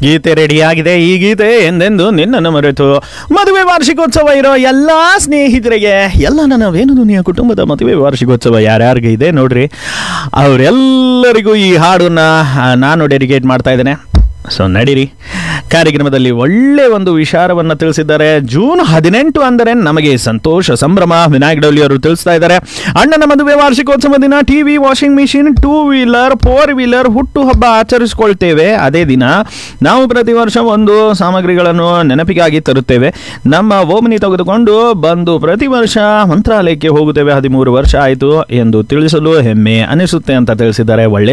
ಗೀತೆ ರೆಡಿಯಾಗಿದೆ ಈ ಗೀತೆ ಎಂದೆಂದು ನಿನ್ನನ್ನು ಮರೆತು ಮದುವೆ ವಾರ್ಷಿಕೋತ್ಸವ ಇರೋ ಎಲ್ಲ ಸ್ನೇಹಿತರಿಗೆ ಎಲ್ಲ ನನ್ನ ವೇಣುದುನಿಯ ಕುಟುಂಬದ ಮದುವೆ ವಾರ್ಷಿಕೋತ್ಸವ ಯಾರ್ಯಾರಿಗೆ ಇದೆ ನೋಡ್ರಿ ಅವರೆಲ್ಲರಿಗೂ ಈ ಹಾಡನ್ನ ಆ, ನಾನು ಡೆಡಿಕೇಟ್ ಮಾಡ್ತಾ ಇದ್ದೇನೆ ಸೊ ನಡೀರಿ ಕಾರ್ಯಕ್ರಮದಲ್ಲಿ ಒಳ್ಳೆ ಒಂದು ವಿಚಾರವನ್ನು ತಿಳಿಸಿದ್ದಾರೆ ಜೂನ್ ಹದಿನೆಂಟು ಅಂದರೆ ನಮಗೆ ಸಂತೋಷ ಸಂಭ್ರಮ ವಿನಾಯಕ್ ಡೌಲಿ ಅವರು ತಿಳಿಸ್ತಾ ಇದ್ದಾರೆ ಅಣ್ಣನ ಮದುವೆ ವಾರ್ಷಿಕೋತ್ಸವ ದಿನ TV washing machine two wheeler four wheeler ಹುಟ್ಟು ಹಬ್ಬ ಆಚರಿಸಿಕೊಳ್ತೇವೆ ಅದೇ ದಿನ ನಾವು ಪ್ರತಿ ವರ್ಷ ಒಂದು ಸಾಮಗ್ರಿಗಳನ್ನು ನೆನಪಿಗಾಗಿ ತರುತ್ತೇವೆ ನಮ್ಮ ಓಮನಿ ತೆಗೆದುಕೊಂಡು ಬಂದು ಪ್ರತಿ ವರ್ಷ ಮಂತ್ರಾಲಯಕ್ಕೆ ಹೋಗುತ್ತೇವೆ ಹದಿಮೂರು ವರ್ಷ ಆಯಿತು ಎಂದು ತಿಳಿಸಲು ಹೆಮ್ಮೆ ಅನಿಸುತ್ತೆ ಅಂತ ತಿಳಿಸಿದ್ದಾರೆ ಒಳ್ಳೆ